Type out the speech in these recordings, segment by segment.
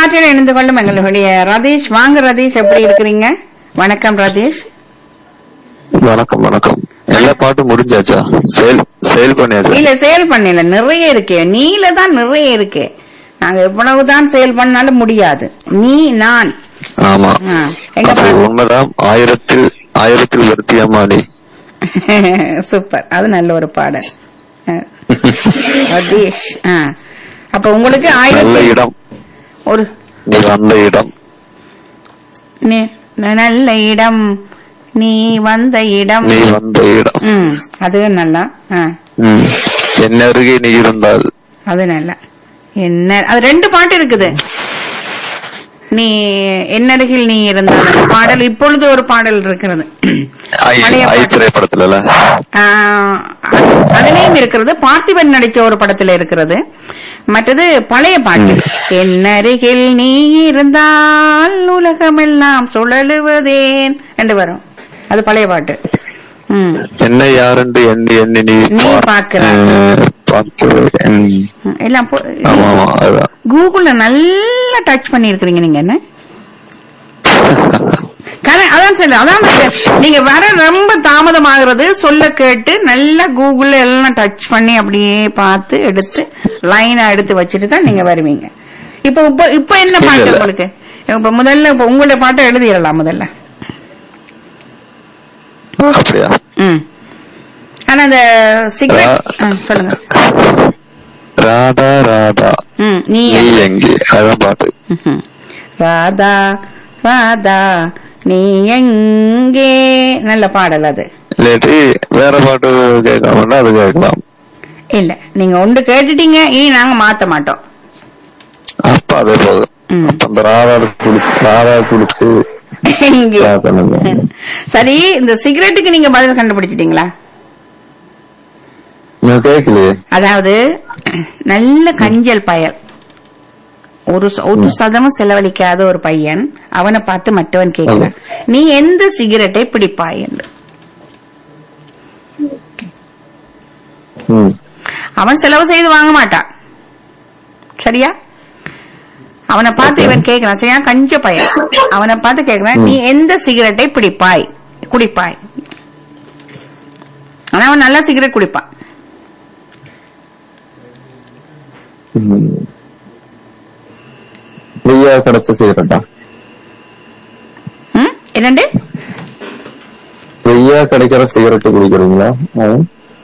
காற்றில் இணைந்து கொள்ளும் எங்களுடைய ரதீஷ் வாங்க ரதீஷ் எப்படி இருக்கிறீங்க வணக்கம் ரதீஷ் வணக்கம் வணக்கம் எல்லா பாட்டும் முடிஞ்சாச்சா சேல் சேல் பண்ணியாச்சா இல்ல சேல் பண்ணல நிறைய இருக்கு நீல தான் நிறைய இருக்கு நாங்க எவ்வளவுதான் சேல் பண்ணாலும் முடியாது நீ நான் ஆமா ஆ, எங்க அது பாரு. உண்மைதான் ஆயிரத்தில் ஆயிரத்தில் ஒருத்தி அம்மாடி சூப்பர் அது நல்ல ஒரு பாடல் ஆ. ரதீஷ் ஆ. அப்ப உங்களுக்கு நல்ல ஆயிரத்தி இடம் ஒரு நீ வந்த இடம் நி- நல்ல இடம் நீ வந்த இடம் நீ வந்த இடம் ம் அது நல்லா ஆ, ம். என் அருகே நீ இருந்தால் அது நல்லா என்ன அது ரெண்டு பாட்டு இருக்குது நீ என்னருகில் நீ இருந்தால் அந்த பாடல் இப்பொழுது ஒரு பாடல் இருக்கிறது ஐ பழைய ஐ பாட்டு. திரைப்படத்துல ஆ, அது- அதுலயும் இருக்கிறது பார்த்திபன் நடிச்ச ஒரு படத்துல இருக்கிறது மற்றது பழைய பாட்டு என்னருகில் நீ இருந்தால் உலகமெல்லாம் சுழலுவதேன் என்று வரும் அது பழைய பாட்டு ம் என்ன யாருன்னு எண்ணி எண்ணி நீ நீ பார்- பார்க்கிறாய். அஹ், பார்க்கிறாய். ம். ம், எல்லாம் போ- ஆமா ஆமா அதுதான் கூகுள்ல நல்லா டச் பண்ணிருக்கிறீங்க நீங்க என்ன கரெ- அதான் சொல்லு அதான் சொல்லு. நீங்க வர ரொம்ப தாமதமாகிறது சொல்ல கேட்டு நல்லா கூகுள்ல எல்லாம் டச் பண்ணி அப்படியே பார்த்து எடுத்து லைனா எடுத்து வச்சுட்டு தான் நீங்க வருவீங்க இப்ப இப்ப இப்ப என்ன இல்ல, பாட்டு இல்ல. உங்களுக்கு இப்ப முதல்ல இப்ப உங்களுடைய பாட்டை எழுதிடலாம் முதல்ல அப்படியா ம் ஆனா அந்த சிகரெட் ஆ. சொல்லுங்க ராதா ராதா ம் நீ நீ எங்கே அதான் பாட்டு ம்ஹும். ராதா ராதா நீ எங்கே நல்ல பாடல் அது இல்லாட்டி வேற பாட்டு கேட்கலாம்னா அது கேட்கலாம் இல்ல நீங்க ஒன்று கேட்டுட்டீங்க இனி நாங்க மாத்த மாட்டோம் அப்ப அதே போதும் ம். அப்ப அந்த ராதா குளிச்சு ராதா குளிச்சு இங்கே. கேட்கணுங்க. சரி இந்த சிகரெட்டுக்கு நீங்க பதில் கண்டுபிடிச்சிட்டீங்களா நான் கேட்கலையே அதாவது நல்ல கஞ்சல் பயல் ஒரு ச- ஒரு சதமும் செலவழிக்காத ஒரு பையன் அவனை பார்த்து மற்றவன் கேட்கிறான் நீ எந்த சிகரெட்டை பிடிப்பாய் என்று ம். அவன் செலவு செய்து வாங்க மாட்டான் சரியா அவனை பார்த்து இவன் கேக்குறான் சரியா கஞ்ச பையன் அவனை பார்த்து கேக்குறான் நீ எந்த சிகரெட்டை பிடிப்பாய் குடிப்பாய் ஆனா அவன் நல்ல சிகரெட் குடிப்பான் ம். ஃப்ரீயா கிடைச்ச சிகரெட்டா ம்? என்னண்டு ஃப்ரீயா கிடைக்கிற சிகரெட் குடிக்கிறீங்களா ம்.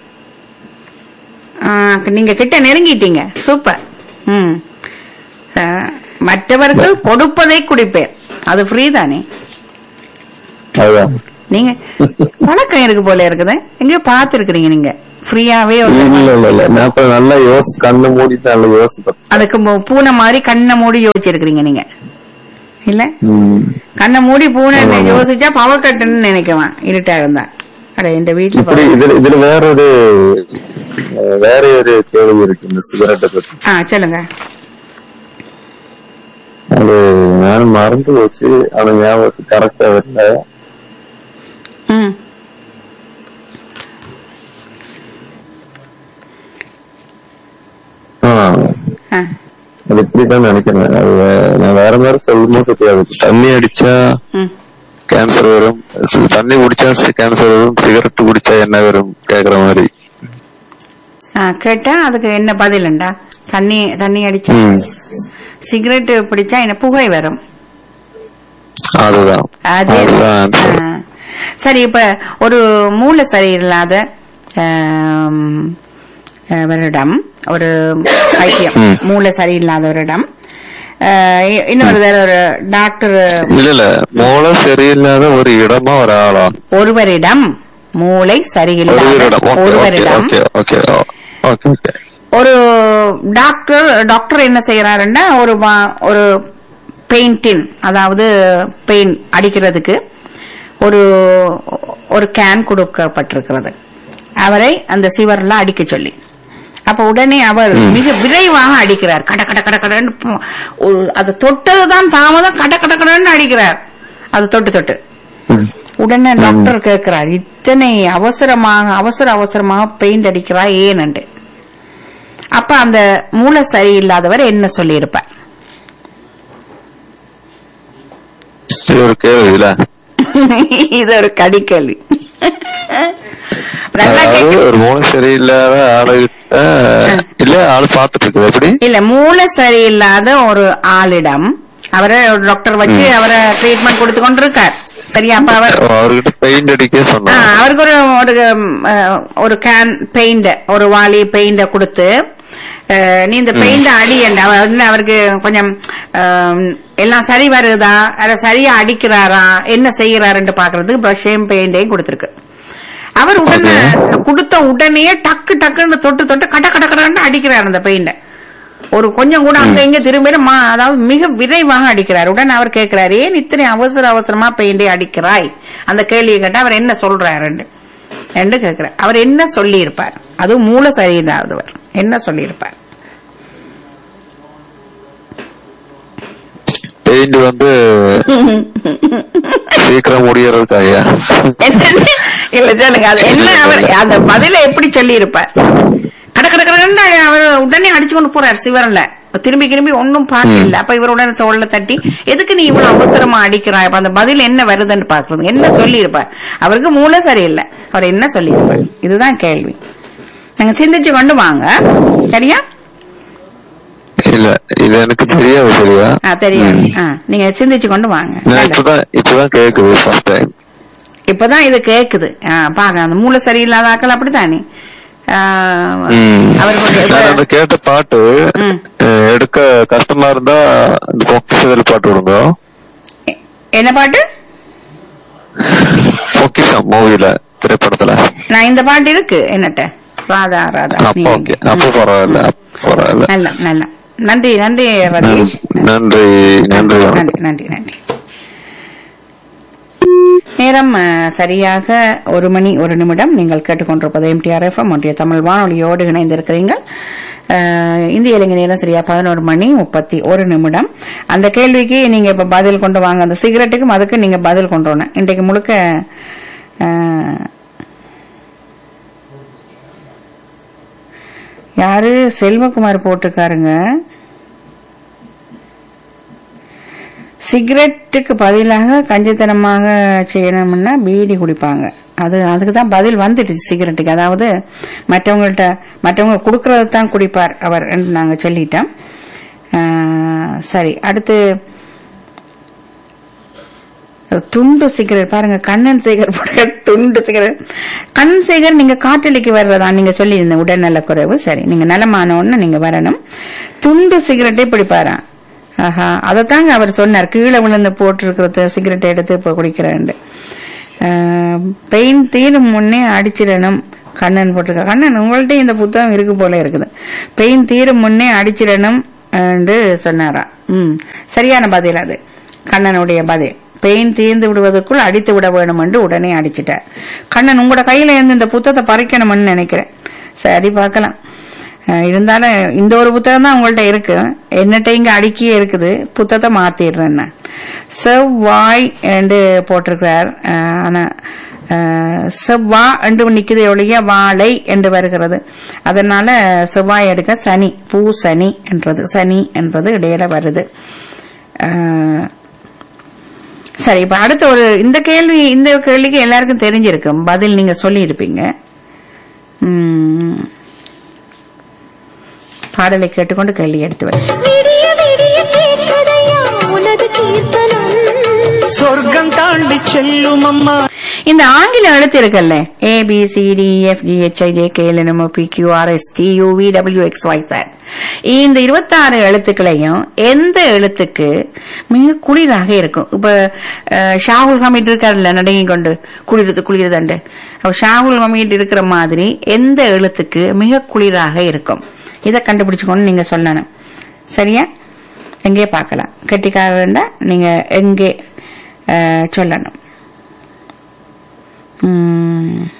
ஆ, நீங்க கிட்ட நெருங்கிட்டீங்க சூப்பர் ம் ஆ, மற்றவர்கள் கொடுப்பதை குடிப்பேன் அது ஃப்ரீ தானே அதுதான் நீங்க பழக்கம் இருக்கு போல இருக்குது எங்கேயோ பார்த்திருக்கிறீங்க நீங்க ஃப்ரீயாவே ஒரு இல்ல இல்ல இல்ல நான் இப்ப நல்லா யோசி கண்ணு மூடிட்டு நல்லா யோசிப்பேன் அதுக்கு மு- பூனை மாதிரி கண்ணை மூடி யோசிச்சிருக்கிறீங்க நீங்க இல்ல ம். கண்ணை மூடி பூனை ஆமா, ஆமா. யோசிச்சா பவக்கட்டுன்னு நினைக்குவான் இருட்டா இருந்தா அட இந்த வீட்டுல இப்படி பவ- இதுல இதுல வேற ஒரு அஹ், வேற ஒரு கேள்வி இருக்கு இந்த சிகரெட்டை பத்தி ஆ சொல்லுங்க அது நான் மறந்து போச்சு ஆனா ஞாபகம் கரெக்டா வரல ம் ஆ, ஆ. அது இப்படிதான் நினைக்கிறேன் அது வே- நான் வேற மாதிரி சொல்லும்போது தெரியாது தண்ணி அடிச்சா ம் கேன்சர் வரும் சி- தண்ணி குடிச்சா கேன்சர் வரும் சிகரெட் குடிச்சா என்ன வரும் கேக்குற மாதிரி ஆ, கேட்டா அதுக்கு என்ன பதிலுண்டா தண்ணி தண்ணி அடிச்சா ம். சிகரெட் பிடிச்சா என்ன புகை வரும் அதுதான் அதே அதுதான் answer. ஆ. சரி இப்ப ஒரு மூளை சரியில்லாத ஆம், அவரிடம் ஒரு பைத்தியம் ம். மூளை சரியில்லாதவரிடம் ஆ, இ- இன்னொரு தடவை ஒரு டாக்டர் இல்ல இல்ல மூளை சரியில்லாத ஒரு இடமா ஒரு ஆளா ஒருவரிடம் மூளை ஒரு சரியில்லாத இடம் ஓகே ஓகே ஒருவரிடம் ஓகே ஓகே ஓகே ஓகே ஒரு டாக்டர் டாக்டர் என்ன செய்யறாருன்னா ஒரு வா- ஒரு பெயிண்டின் அதாவது பெயிண்ட் அடிக்கிறதுக்கு ஒரு ஒரு கேன் கொடுக்கப்பட்டிருக்கிறது அவரை அந்த சிவர்ல அடிக்க சொல்லி அப்ப உடனே அவர் மிக விரைவாக அடிக்கிறார் கட கட கட கடன்னு பு- ஒரு அது தொட்டதுதான் தாமதம் கட கட கடன்னு அடிக்கிறார் அது தொட்டு தொட்டு ம். உடனே டாக்டர் கேட்கிறார் இத்தனை அவசரமாக அவசர அவசரமாக பெயிண்ட் அடிக்கிறா ஏனண்டு அப்ப அந்த மூளை சரியில்லாதவர் என்ன சொல்லியிருப்பார் இது ஒரு கேள்வியில இது ஒரு கடிக்கேள்வி நல்லா அதாவது கேக்கு ஒரு மூணு சரியில்லாத ஆளுகிட்ட இல்ல ஆளு பாத்துட்டு இருக்குது எப்படி இல்ல மூளை சரியில்லாத ஒரு ஆளிடம் அவரை ஒரு டாக்டர் வச்சு அவரை ட்ரீட்மெண்ட் கொடுத்து கொண்டிருக்கார் சரியா அப்ப அவர் அவர்கிட்ட பெயிண்ட் அடிக்க ஆ, சொன்னாங்க அவருக்கு ஒரு ஒரு ம், அஹ், ஒரு கேன் பெயிண்ட் ஒரு வாளி பெயிண்ட கொடுத்து அஹ், நீ இந்த பெயிண்ட் அடியண்ட அவர் என்ன அவருக்கு கொஞ்சம் அஹ், எல்லாம் சரி வருதா அதை சரியா அடிக்கிறாரா என்ன செய்யறாருன்னு பாக்குறதுக்கு பிரஷையும் பெயிண்டையும் கொடுத்திருக்கு அவர் உடனே கொடுத்த உடனே டக்கு டக்குன்னு தொட்டு தொட்டு கட கட கடன்னு அடிக்கிறார் அந்த பெயிண்ட ஒரு கொஞ்சம் கூட அங்க இங்க திரும்ப மா- அதாவது மிக விரைவாக அடிக்கிறார் உடனே அவர் கேட்கிறார் ஏன் இத்தனை அவசர அவசரமா பெயிண்டை அடிக்கிறாய் அந்த கேள்வியை கேட்டா அவர் என்ன சொல்றாருன்னு என்று கேட்கிறார் அவர் என்ன சொல்லி இருப்பார் அதுவும் மூல சரியில்லாதவர் என்ன சொல்லி இருப்பார் பெயிண்ட் வந்து சீக்கிரம் முடியறதுக்காக இல்ல சொல்லுங்க அது என்ன அவர் அந்த பதில எப்படி சொல்லி இருப்பார் கட கட கடன்னு அவர் உடனே அடிச்சு கொண்டு போறார் சிவரன்ல திரும்பி திரும்பி ஒன்னும் பார்க்க இல்ல அப்ப இவர் உடனே தோல்ல தட்டி எதுக்கு நீ இவ்வளவு அவசரமா அடிக்கிறாய் அப்ப அந்த பதில் என்ன வருதுன்னு பாக்குறது என்ன சொல்லி இருப்பார் அவருக்கு மூளை சரியில்லை அவர் என்ன சொல்லி இருப்பார் இதுதான் கேள்வி நீங்க சிந்திச்சு கொண்டு வாங்க சரியா இல்ல இது எனக்கு தெரியாது சரியா ஆ, தெரியும் ஆ, நீங்க சிந்திச்சு கொண்டு வாங்க நான் நல்லது. இப்பதான் இப்பதான் கேக்குது ஃபர்ஸ்ட் டைம் இப்பதான் இது கேக்குது ஆ, பாக்க அந்த மூளை சரியில்லாத ஆக்கள் அப்படித்தானே ஆ, அவர் கொஞ்சம் நான் அந்த இப்ப- கேட்ட பாட்டு ம். அஹ், எடுக்க கஷ்டமா இருந்தா இந்த பொக்கிஷத்தில் பாட்டு விடுங்க எ- என்ன பாட்டு பொக்கிஷம் மூவில திரைப்படத்துல நான் இந்த பாட்டு இருக்கு என்னட்ட ராதா ராதா அப்ப நீ ஓகே எங்க? அப்ப பரவாயில்ல அப்ப பரவாயில்ல நல்ல நல்ல நன்றி நன்றி ரதீஷ் நன்றி நன்றி வணக்கம் நன்றி நன்றி நன்றி நேரம் அஹ், சரியாக ஒரு மணி ஒரு நிமிடம் நீங்கள் கேட்டுக்கொண்டிருப்பது எம்டிஆர் எஃப்எம் ஒன்றிய தமிழ் வானொலியோடு இணைந்திருக்கிறீர்கள் அஹ், இந்திய இலங்கை நேரம் சரியா பதினோரு மணி முப்பத்தி ஒரு நிமிடம் அந்த கேள்விக்கு நீங்க இப்ப பதில் கொண்டு வாங்க அந்த சிகரெட்டுக்கும் அதுக்கு நீங்க பதில் கொண்டு வரணும் இன்றைக்கு முழுக்க அஹ், யாரு செல்வகுமார் போட்டிருக்காருங்க சிகரெட்டுக்கு பதிலாக கஞ்சித்தனமாக செய்யணும்னா பீடி குடிப்பாங்க அது அதுக்கு தான் பதில் வந்துடுச்சு சிகரெட்டுக்கு அதாவது மற்றவங்கள்ட்ட மற்றவங்க கொடுக்கறது தான் குடிப்பார் அவர் என்று நாங்க சொல்லிட்டோம் ஆஹ், சரி அடுத்து துண்டு சிகரெட் பாருங்க கண்ணன் சேகர் போடுற துண்டு சிகரெட் கண்ணன் சேகர் நீங்க காற்றலிக்கு வர்றதா நீங்க சொல்லியிருந்த உடல்நல குறைவு சரி நீங்க நலமானோன்னு நீங்க வரணும் துண்டு சிகரெட்டே பிடிப்பாராம் ஆஹா அதைத்தாங்க அவர் சொன்னார் கீழே விழுந்து போட்டிருக்கிறது சிகரெட் எடுத்து இப்ப குடிக்கிறேன் பெயின் தீரும் முன்னே அடிச்சிடணும் கண்ணன் போட்டிருக்க கண்ணன் உங்கள்ட்ட இந்த புத்தகம் இருக்கு போல இருக்குது பெயின் தீரும் முன்னே அடிச்சிடணும் என்று சொன்னாராம் ம் சரியான பதில் அது கண்ணனுடைய பதில் பெயின் தீர்ந்து விடுவதற்குள் அடித்து விட வேணும் என்று உடனே அடிச்சிட்டார் கண்ணன் உங்களோட கையில இருந்து இந்த புத்தகத்தை பறிக்கணும்னு நினைக்கிறேன் சரி பார்க்கலாம் அஹ் இருந்தாலும் இந்த ஒரு புத்தகம் தான் உங்கள்ட்ட இருக்கு என்னட்ட இங்க அடுக்கியே இருக்குது புத்தகத்தை மாத்திடுறேன் நான் செவ்வாய் என்று போட்டிருக்கிறார் அஹ் ஆனா அஹ் செவ்வா என்று நிக்குது ஒழிய வாழை என்று வருகிறது அதனால செவ்வாய் எடுக்க சனி பூ சனி என்றது சனி என்றது இடையில வருது அஹ் சரி இப்ப அடுத்த ஒரு இந்த கேள்வி இந்த கேள்விக்கு எல்லாருக்கும் தெரிஞ்சிருக்கும் பதில் நீங்க சொல்லி இருப்பீங்க பாடலை கேட்டுக்கொண்டு கேள்வி எடுத்து வரேன் விடிய விடிய கேட்கதையா உனது கீர்த்தனம் சொர்க்கம் தாண்டி செல்லும் அம்மா இந்த ஆங்கில எழுத்து இருக்குல்ல A B C D F G H I J K L M P Q R S T U V W X Y sir இந்த இருபத்தாறு எழுத்துக்களையும் எந்த எழுத்துக்கு மிக குளிராக இருக்கும் இப்ப அஹ், ஷாகுல் ஹமீட் இருக்காருல்ல நடுங்கி கொண்டு குளிர்றது குளிர்றதுண்டு அப்ப ஷாகுல் ஹமீட் இருக்கிற மாதிரி எந்த எழுத்துக்கு மிக குளிராக இருக்கும் இதை கண்டுபிடிச்சுக்கொண்டு நீங்க சொல்லணும் சரியா எங்கே பார்க்கலாம் கெட்டிக்காரண்டா நீங்க எங்கே அஹ், சொல்லணும் உம்